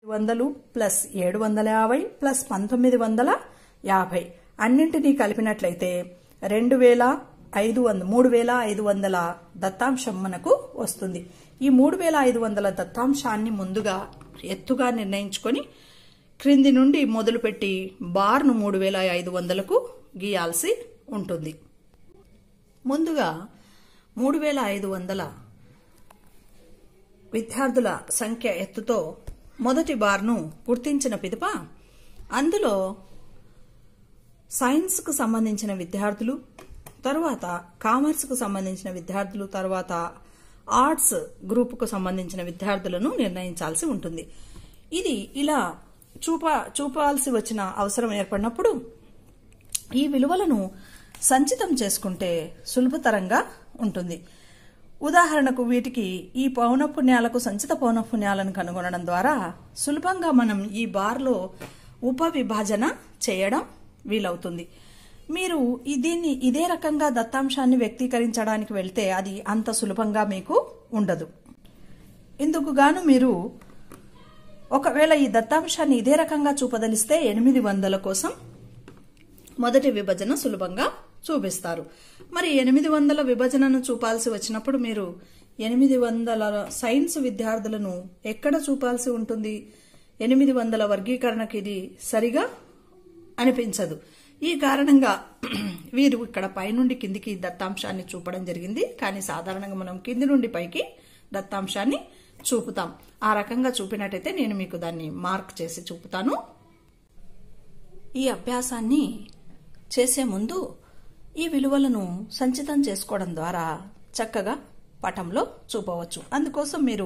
వందలు ప్లస్ ఏడు వందల యాభై ప్లస్ పంతొమ్మిది వందల యాభై అన్నింటినీ కలిపినట్లయితే రెండు వేల ఐదు వంద మూడు వేల ఐదు వందల దత్తాంశం మనకు వస్తుంది ఈ మూడు వేల ఐదు వందల దత్తాంశాన్ని ముందుగా ఎత్తుగా నిర్ణయించుకొని క్రింది నుండి మొదలుపెట్టి బార్ను మూడు వేల ఐదు వందలకు గీయాల్సి ఉంటుంది ముందుగా మూడు వేల ఐదు వందల విద్యార్థుల సంఖ్య ఎత్తుతో మొదటి బార్ను గుర్తించిన పిదప అందులో సైన్స్కు సంబంధించిన విద్యార్థులు తరువాత కామర్స్కు సంబంధించిన విద్యార్థులు తర్వాత ఆర్ట్స్ గ్రూపుకు సంబంధించిన విద్యార్థులను నిర్ణయించాల్సి ఉంటుంది ఇది ఇలా చూప చూపాల్సి వచ్చిన అవసరం ఏర్పడినప్పుడు ఈ విలువలను సంచితం చేసుకుంటే సులభతరంగా ఉంటుంది ఉదాహరణకు వీటికి ఈ పౌనపుణ్యాలకు సంచిత పౌనపుణ్యాలను కనుగొనడం ద్వారా సులభంగా మనం ఈ బార్లో ఉప విభజన చేయడం వీలవుతుంది మీరు ఈ దీన్ని ఇదే రకంగా దత్తాంశాన్ని వ్యక్తీకరించడానికి వెళ్తే అది అంత సులభంగా మీకు ఉండదు ఇందుకు గాను మీరు ఒకవేళ ఈ దత్తాంశాన్ని ఇదే రకంగా చూపదలిస్తే ఎనిమిది వందల కోసం మొదటి విభజన సులభంగా చూపిస్తారు మరి ఎనిమిది వందల విభజనను చూపాల్సి వచ్చినప్పుడు మీరు ఎనిమిది వందల సైన్స్ విద్యార్థులను ఎక్కడ చూపాల్సి ఉంటుంది ఎనిమిది వందల వర్గీకరణకి ఇది సరిగా అనిపించదు ఈ కారణంగా వీరు ఇక్కడ పైనుండి కిందికి దత్తాంశాన్ని చూపడం జరిగింది కానీ సాధారణంగా మనం కింది నుండి పైకి దత్తాంశాన్ని చూపుతాం ఆ రకంగా చూపినట్టయితే నేను మీకు దాన్ని మార్క్ చేసి చూపుతాను ఈ అభ్యాసాన్ని చేసే ముందు ఈ విలువలను సంచితం చేసుకోవడం ద్వారా చక్కగా పటంలో చూపవచ్చు అందుకోసం మీరు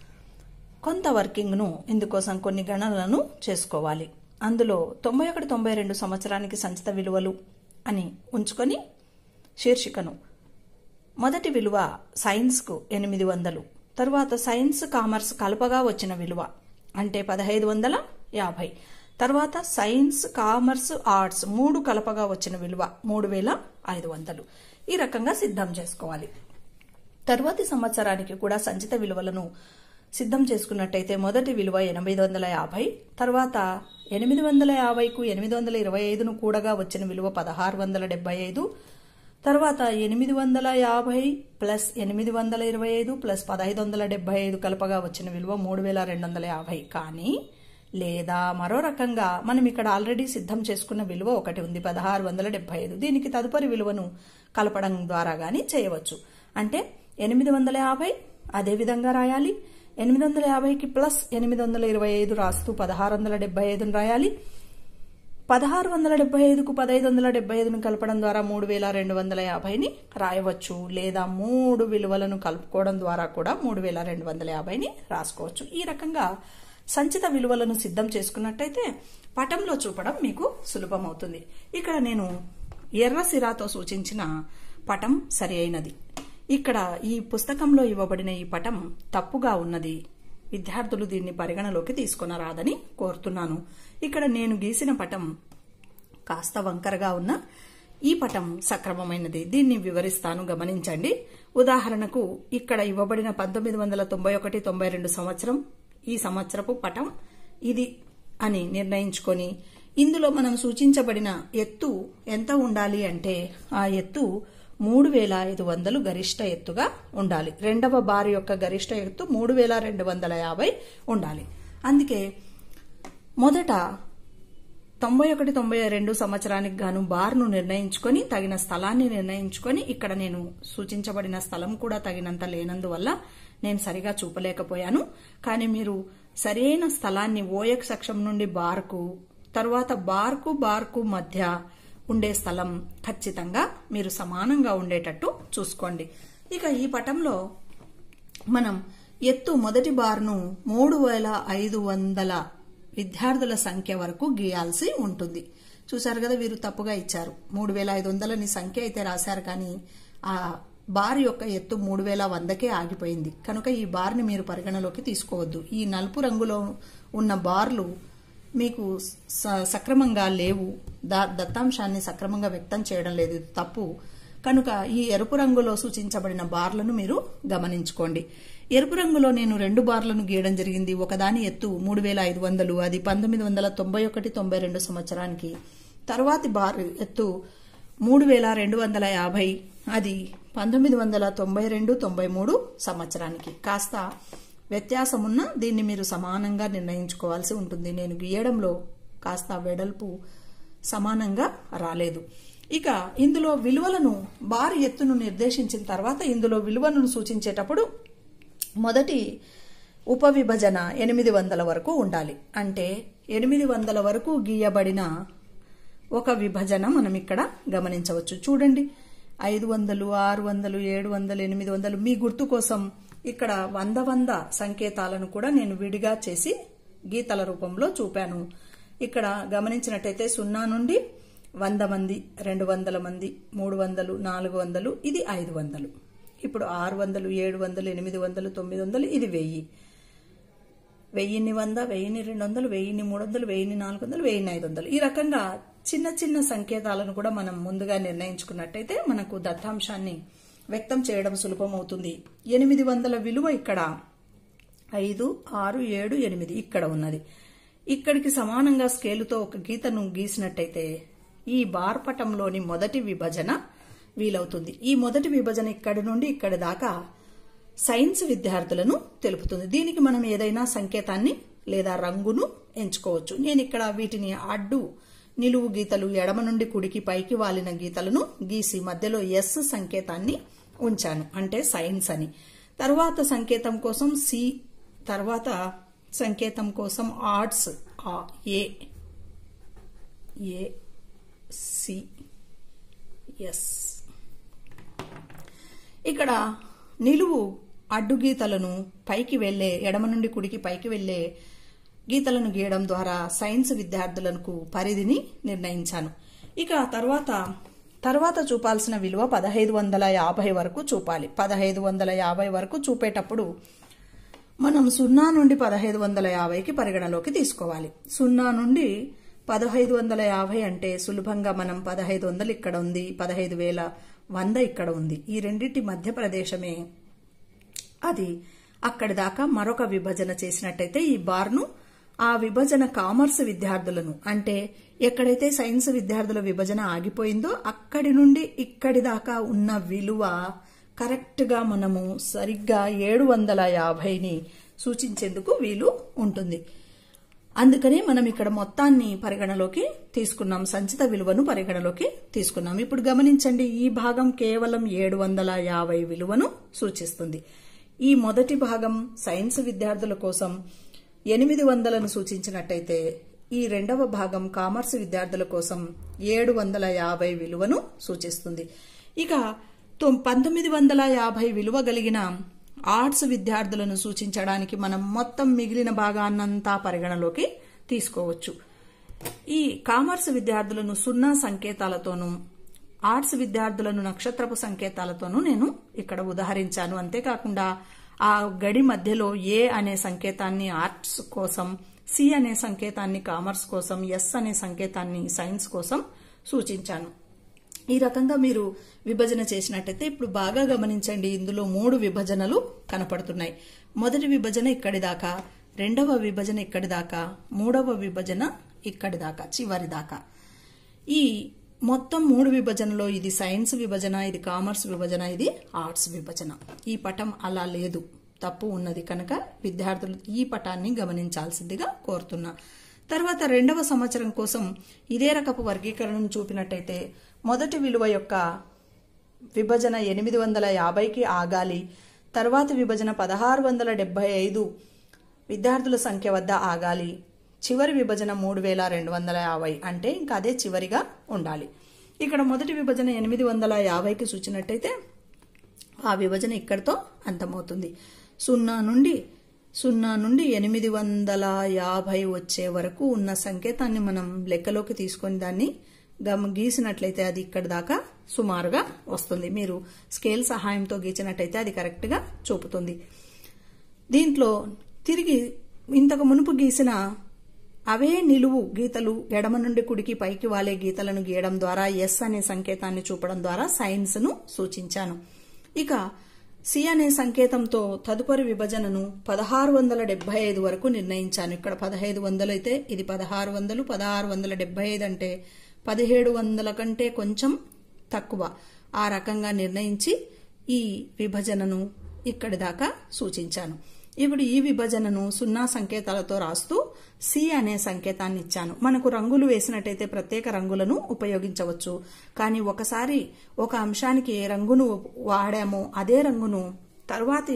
కొంత వర్కింగ్ను ఇందుకోసం కొన్ని గణనలను చేసుకోవాలి అందులో తొంభై ఒకటి తొంభై రెండు సంవత్సరానికి సంచిత విలువలు అని ఉంచుకొని శీర్షికను మొదటి విలువ సైన్స్కు ఎనిమిది వందలు తరువాత సైన్స్ కామర్స్ కలపగా వచ్చిన విలువ అంటే పదహైదు వందల యాభై తర్వాత సైన్స్ కామర్స్ ఆర్ట్స్ మూడు కలపగా వచ్చిన విలువ మూడు వేల ఐదు వందలు ఈ రకంగా సిద్ధం చేసుకోవాలి తరువాతి సంవత్సరానికి కూడా సంచిత విలువలను సిద్ధం చేసుకున్నట్టయితే మొదటి విలువ ఎనిమిది వందల యాభై తర్వాత ఎనిమిది వందల యాభైకు ఎనిమిది వందల ఇరవై ఐదును కూడగా వచ్చిన విలువ పదహారు వందల డెబ్బై ఐదు తర్వాత ఎనిమిది వందల యాభై ప్లస్ ఎనిమిది వందల ఇరవై ఐదు ప్లస్ పదహైదు వందల డెబ్బై ఐదు కలపగా వచ్చిన విలువ మూడు వేల రెండు వందల యాభై కానీ లేదా మరో రకంగా మనం ఇక్కడ ఆల్రెడీ సిద్ధం చేసుకున్న విలువ ఒకటి ఉంది పదహారు వందల డెబ్బై ఐదు దీనికి తదుపరి విలువను కలపడం ద్వారా గాని చేయవచ్చు అంటే ఎనిమిది వందల యాభై అదే విధంగా రాయాలి ఎనిమిది వందల యాభైకి ప్లస్ ఎనిమిది వందల ఇరవై ఐదు రాస్తూ పదహారు వందల డెబ్బై ఐదును రాయాలి పదహారు వందల డెబ్బై ఐదుకు పదహైదు వందల డెబ్బై ఐదును కలపడం ద్వారా మూడు వేల రెండు వందల యాభైని రాయవచ్చు లేదా మూడు విలువలను కలుపుకోవడం ద్వారా కూడా మూడు వేల రెండు వందల యాభైని రాసుకోవచ్చు ఈ రకంగా సంచిత విలువలను సిద్ధం చేసుకున్నట్టయితే పటంలో చూపడం మీకు సులభమవుతుంది ఇక్కడ నేను ఎర్ర సిరాతో సూచించిన పటం సరి అయినది ఇక్కడ ఈ పుస్తకంలో ఇవ్వబడిన ఈ పటం తప్పుగా ఉన్నది విద్యార్థులు దీన్ని పరిగణలోకి తీసుకునరాదని కోరుతున్నాను ఇక్కడ నేను గీసిన పటం కాస్త వంకరగా ఉన్న ఈ పటం సక్రమమైనది దీన్ని వివరిస్తాను గమనించండి ఉదాహరణకు ఇక్కడ ఇవ్వబడిన పంతొమ్మిది వందల తొంభై ఒకటి తొంభై రెండు సంవత్సరం ఈ సంవత్సరపు పటం ఇది అని నిర్ణయించుకొని ఇందులో మనం సూచించబడిన ఎత్తు ఎంత ఉండాలి అంటే ఆ ఎత్తు మూడు వేల ఐదు వందలు గరిష్ట ఎత్తుగా ఉండాలి రెండవ బార్ యొక్క గరిష్ట ఎత్తు మూడు వేల రెండు వందల యాభై ఉండాలి అందుకే మొదట తొంభై ఒకటి తొంభై రెండు సంవత్సరానికి గాను బార్ను నిర్ణయించుకొని తగిన స్థలాన్ని నిర్ణయించుకొని ఇక్కడ నేను సూచించబడిన స్థలం కూడా తగినంత లేనందువల్ల నేను సరిగా చూపలేకపోయాను కానీ మీరు సరైన స్థలాన్ని ఓఎక్స్ అక్షం నుండి బార్కు తర్వాత బార్కు బార్కు మధ్య ఉండే స్థలం ఖచ్చితంగా మీరు సమానంగా ఉండేటట్టు చూసుకోండి ఇక ఈ పటంలో మనం ఎత్తు మొదటి బార్ను మూడు వేల ఐదు వందల విద్యార్థుల సంఖ్య వరకు గీయాల్సి ఉంటుంది చూశారు కదా వీరు తప్పుగా ఇచ్చారు మూడు వేల ఐదు వందలని సంఖ్య అయితే రాశారు కానీ ఆ బార్ యొక్క ఎత్తు మూడు వేల వందకే ఆగిపోయింది కనుక ఈ బార్ని మీరు పరిగణలోకి తీసుకోవద్దు ఈ నలుపు రంగులో ఉన్న బార్లు మీకు స- సక్రమంగా లేవు దా దత్తాంశాన్ని సక్రమంగా వ్యక్తం చేయడం లేదు ఇది తప్పు కనుక ఈ ఎరుపు రంగులో సూచించబడిన బార్లను మీరు గమనించుకోండి ఎరుపు రంగులో నేను రెండు బార్లను గీయడం జరిగింది ఒకదాని ఎత్తు మూడు వేల ఐదు వందలు అది పంతొమ్మిది వందల తొంభై ఒకటి తొంభై రెండు సంవత్సరానికి తర్వాతి బార్ ఎత్తు మూడు వేల రెండు వందల యాభై అది పంతొమ్మిది వందల తొంభై రెండు తొంభై మూడు సంవత్సరానికి కాస్త వ్యత్యాసమున్న దీన్ని మీరు సమానంగా నిర్ణయించుకోవాల్సి ఉంటుంది నేను గీయడంలో కాస్త వెడల్పు సమానంగా రాలేదు ఇక ఇందులో విలువలను బార్ ఎత్తును నిర్దేశించిన తర్వాత ఇందులో విలువలను సూచించేటప్పుడు మొదటి ఉపవిభజన ఎనిమిది వందల వరకు ఉండాలి అంటే ఎనిమిది వందల వరకు గీయబడిన ఒక విభజన మనం ఇక్కడ గమనించవచ్చు చూడండి ఐదు వందలు ఆరు వందలు ఏడు వందలు ఎనిమిది వందలు మీ గుర్తు కోసం ఇక్కడ వంద వంద సంకేతాలను కూడా నేను విడిగా చేసి గీతల రూపంలో చూపాను ఇక్కడ గమనించినట్టయితే సున్నా నుండి వంద మంది రెండు వందల మంది మూడు వందలు నాలుగు వందలు ఇది ఐదు వందలు ఇప్పుడు ఆరు వందలు ఏడు వందలు ఎనిమిది వందలు తొమ్మిది వందలు ఇది వెయ్యి వెయ్యిన్ని వంద వెయ్యిన్ని రెండు వందలు వెయ్యిన్ని మూడు వందలు వెయ్యిన్ని నాలుగు వందలు వెయ్యిన్ని ఐదు వందలు ఈ రకంగా చిన్న చిన్న సంకేతాలను కూడా మనం ముందుగా నిర్ణయించుకున్నట్టయితే మనకు దత్తాంశాన్ని వ్యక్తం చేయడం సులభం అవుతుంది ఎనిమిది వందల విలువ ఇక్కడ ఐదు ఆరు ఏడు ఎనిమిది ఇక్కడ ఉన్నది ఇక్కడికి సమానంగా స్కేలుతో ఒక గీతను గీసినట్టయితే ఈ బార్పటంలోని మొదటి విభజన వీలవుతుంది ఈ మొదటి విభజన ఇక్కడి నుండి ఇక్కడి దాకా సైన్స్ విద్యార్థులను తెలుపుతుంది దీనికి మనం ఏదైనా సంకేతాన్ని లేదా రంగును ఎంచుకోవచ్చు నేను ఇక్కడ వీటిని అడ్డు నిలువు గీతలు ఎడమ నుండి కుడికి పైకి వాలిన గీతలను గీసి మధ్యలో ఎస్ సంకేతాన్ని ఉంచాను అంటే సైన్స్ అని తర్వాత సంకేతం కోసం సి తర్వాత సంకేతం కోసం ఆర్ట్స్ ఏ ఏ సి ఎస్ ఇక్కడ నిలువు అడ్డు గీతలను పైకి వెళ్లే ఎడమ నుండి కుడికి పైకి వెళ్లే గీతలను గీయడం ద్వారా సైన్స్ విద్యార్థులకు పరిధిని నిర్ణయించాను ఇక తర్వాత తర్వాత చూపాల్సిన విలువ పదహైదు వందల యాభై వరకు చూపాలి పదహైదు వందల యాభై వరకు చూపేటప్పుడు మనం సున్నా నుండి పదహైదు వందల యాభైకి పరిగణలోకి తీసుకోవాలి సున్నా నుండి పదహైదు వందల యాభై అంటే సులభంగా మనం పదహైదు వందలు ఇక్కడ ఉంది పదహైదు వేల వంద ఇక్కడ ఉంది ఈ రెండింటి మధ్య ప్రదేశమే అది అక్కడి దాకా మరొక విభజన చేసినట్టయితే ఈ బార్ను ఆ విభజన కామర్స్ విద్యార్థులను అంటే ఎక్కడైతే సైన్స్ విద్యార్థుల విభజన ఆగిపోయిందో అక్కడి నుండి ఇక్కడి దాకా ఉన్న విలువ కరెక్ట్ గా మనము సరిగ్గా ఏడు వందల యాభైని సూచించేందుకు వీలు ఉంటుంది అందుకనే మనం ఇక్కడ మొత్తాన్ని పరిగణలోకి తీసుకున్నాం సంచిత విలువను పరిగణలోకి తీసుకున్నాం ఇప్పుడు గమనించండి ఈ భాగం కేవలం ఏడు వందల యాభై విలువను సూచిస్తుంది ఈ మొదటి భాగం సైన్స్ విద్యార్థుల కోసం ఎనిమిది వందలను సూచించినట్టయితే ఈ రెండవ భాగం కామర్స్ విద్యార్థుల కోసం ఏడు వందల యాభై విలువను సూచిస్తుంది ఇక పంతొమ్మిది వందల యాభై విలువ కలిగిన ఆర్ట్స్ విద్యార్థులను సూచించడానికి మనం మొత్తం మిగిలిన భాగాన్నంతా పరిగణలోకి తీసుకోవచ్చు ఈ కామర్స్ విద్యార్థులను సున్నా సంకేతాలతోనూ ఆర్ట్స్ విద్యార్థులను నక్షత్రపు సంకేతాలతోనూ నేను ఇక్కడ ఉదాహరించాను అంతేకాకుండా ఆ గడి మధ్యలో ఏ అనే సంకేతాన్ని ఆర్ట్స్ కోసం సి అనే సంకేతాన్ని కామర్స్ కోసం ఎస్ అనే సంకేతాన్ని సైన్స్ కోసం సూచించాను ఈ రకంగా మీరు విభజన చేసినట్టయితే ఇప్పుడు బాగా గమనించండి ఇందులో మూడు విభజనలు కనపడుతున్నాయి మొదటి విభజన ఇక్కడి దాకా రెండవ విభజన ఇక్కడి దాకా మూడవ విభజన ఇక్కడి దాకా చివరి దాకా ఈ మొత్తం మూడు విభజనలో ఇది సైన్స్ విభజన ఇది కామర్స్ విభజన ఇది ఆర్ట్స్ విభజన ఈ పటం అలా లేదు తప్పు ఉన్నది కనుక విద్యార్థులు ఈ పటాన్ని గమనించాల్సిందిగా కోరుతున్నా తర్వాత రెండవ సంవత్సరం కోసం ఇదే రకపు వర్గీకరణను చూపినట్టయితే మొదటి విలువ యొక్క విభజన ఎనిమిది వందల యాభైకి ఆగాలి తర్వాతి విభజన పదహారు వందల డెబ్బై ఐదు విద్యార్థుల సంఖ్య వద్ద ఆగాలి చివరి విభజన మూడు వేల రెండు వందల యాభై అంటే ఇంకా అదే చివరిగా ఉండాలి ఇక్కడ మొదటి విభజన ఎనిమిది వందల యాభైకి సూచినట్టయితే ఆ విభజన ఇక్కడితో అంతమవుతుంది సున్నా నుండి సున్నా నుండి ఎనిమిది వందల యాభై వచ్చే వరకు ఉన్న సంకేతాన్ని మనం లెక్కలోకి తీసుకొని దాన్ని గమ గీసినట్లయితే అది ఇక్కడ దాకా సుమారుగా వస్తుంది మీరు స్కేల్ సహాయంతో గీచినట్టయితే అది కరెక్ట్గా చూపుతుంది దీంట్లో తిరిగి ఇంతకు మునుపు గీసిన అవే నిలువు గీతలు ఎడమ నుండి కుడికి పైకి వాలే గీతలను గీయడం ద్వారా ఎస్ అనే సంకేతాన్ని చూపడం ద్వారా సైన్స్ ను సూచించాను ఇక సి అనే సంకేతంతో తదుపరి విభజనను పదహారు వందల డెబ్బై ఐదు వరకు నిర్ణయించాను ఇక్కడ పదహైదు వందలు అయితే ఇది పదహారు వందలు పదహారు వందల డెబ్బై ఐదు అంటే పదిహేడు వందల కంటే కొంచెం తక్కువ ఆ రకంగా నిర్ణయించి ఈ విభజనను ఇక్కడి దాకా సూచించాను ఇప్పుడు ఈ విభజనను సున్నా సంకేతాలతో రాస్తూ సి అనే సంకేతాన్ని ఇచ్చాను మనకు రంగులు వేసినట్టయితే ప్రత్యేక రంగులను ఉపయోగించవచ్చు కానీ ఒకసారి ఒక అంశానికి ఏ రంగును వాడామో అదే రంగును తర్వాతి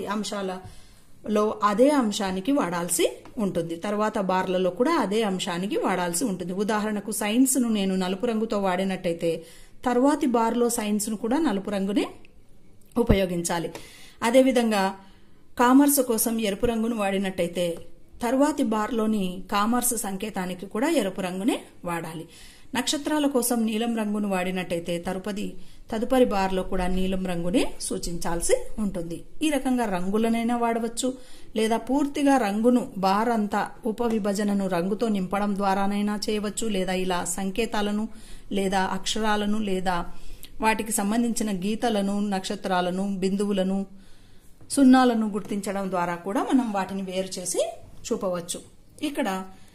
అంశాలలో అదే అంశానికి వాడాల్సి ఉంటుంది తర్వాత బార్లలో కూడా అదే అంశానికి వాడాల్సి ఉంటుంది ఉదాహరణకు సైన్స్ను నేను నలుపు రంగుతో వాడినట్టయితే తర్వాతి బార్లో సైన్స్ను కూడా నలుపు రంగునే ఉపయోగించాలి అదేవిధంగా కామర్స్ కోసం ఎరుపు రంగును వాడినట్టయితే తరువాతి బార్లోని కామర్స్ సంకేతానికి కూడా ఎరుపు రంగునే వాడాలి నక్షత్రాల కోసం నీలం రంగును వాడినట్టయితే తరుపది తదుపరి బార్లో కూడా నీలం రంగునే సూచించాల్సి ఉంటుంది ఈ రకంగా రంగులనైనా వాడవచ్చు లేదా పూర్తిగా రంగును బార్ అంతా ఉపవిభజనను రంగుతో నింపడం ద్వారానైనా చేయవచ్చు లేదా ఇలా సంకేతాలను లేదా అక్షరాలను లేదా వాటికి సంబంధించిన గీతలను నక్షత్రాలను బిందువులను సున్నాలను గుర్తించడం ద్వారా కూడా మనం వాటిని వేరు చేసి చూపవచ్చు ఇక్కడ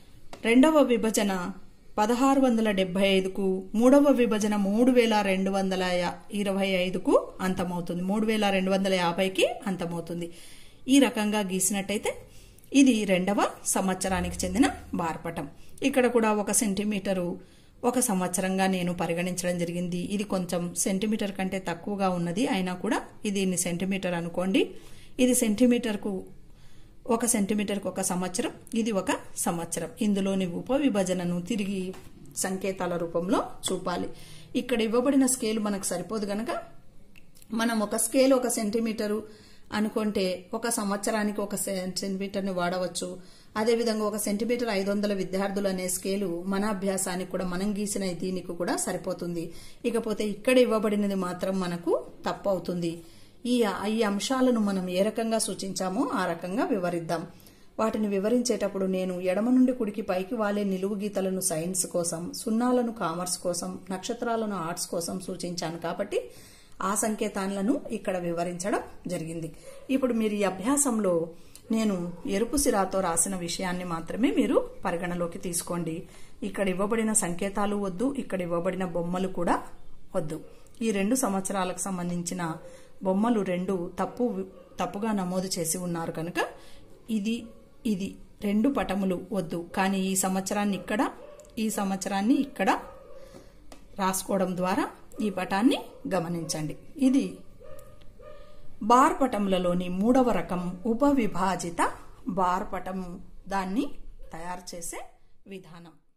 రెండవ విభజన పదహారు వందల డెబ్బై ఐదుకు మూడవ విభజన మూడు వేల రెండు వందల ఇరవై ఐదుకు అంతమవుతుంది మూడు వేల రెండు వందల యాభైకి అంతమవుతుంది ఈ రకంగా గీసినట్టయితే ఇది రెండవ సంవత్సరానికి చెందిన బార్పటం ఇక్కడ కూడా ఒక సెంటీమీటరు ఒక సంవత్సరంగా నేను పరిగణించడం జరిగింది ఇది కొంచెం సెంటీమీటర్ కంటే తక్కువగా ఉన్నది అయినా కూడా ఇది ఇన్ని సెంటీమీటర్ అనుకోండి ఇది సెంటీమీటర్కు ఒక సెంటీమీటర్కు ఒక సంవత్సరం ఇది ఒక సంవత్సరం ఇందులోని ఉపవిభజనను తిరిగి సంకేతాల రూపంలో చూపాలి ఇక్కడ ఇవ్వబడిన స్కేల్ మనకు సరిపోదు గనక మనం ఒక స్కేల్ ఒక సెంటీమీటరు అనుకుంటే ఒక సంవత్సరానికి ఒక సెంటీమీటర్ని వాడవచ్చు అదేవిధంగా ఒక సెంటీమీటర్ ఐదు వందల విద్యార్థులు అనే స్కేలు మన అభ్యాసానికి కూడా మనం గీసిన దీనికి కూడా సరిపోతుంది ఇకపోతే ఇక్కడ ఇవ్వబడినది మాత్రం మనకు తప్పు అవుతుంది ఈ ఈ అంశాలను మనం ఏ రకంగా సూచించామో ఆ రకంగా వివరిద్దాం వాటిని వివరించేటప్పుడు నేను ఎడమ నుండి కుడికి పైకి వాలే నిలువు గీతలను సైన్స్ కోసం సున్నాలను కామర్స్ కోసం నక్షత్రాలను ఆర్ట్స్ కోసం సూచించాను కాబట్టి ఆ సంకేతాలను ఇక్కడ వివరించడం జరిగింది ఇప్పుడు మీరు ఈ అభ్యాసంలో నేను ఎరుపు సిరాతో రాసిన విషయాన్ని మాత్రమే మీరు పరిగణలోకి తీసుకోండి ఇక్కడ ఇవ్వబడిన సంకేతాలు వద్దు ఇక్కడ ఇవ్వబడిన బొమ్మలు కూడా వద్దు ఈ రెండు సంవత్సరాలకు సంబంధించిన బొమ్మలు రెండు తప్పు తప్పుగా నమోదు చేసి ఉన్నారు కనుక ఇది ఇది రెండు పటములు వద్దు కానీ ఈ సంవత్సరాన్ని ఇక్కడ ఈ సంవత్సరాన్ని ఇక్కడ రాసుకోవడం ద్వారా ఈ పటాన్ని గమనించండి ఇది బార్ పటములలోని మూడవ రకం ఉపవిభాజిత బార్ పటము దాన్ని తయారు చేసే విధానం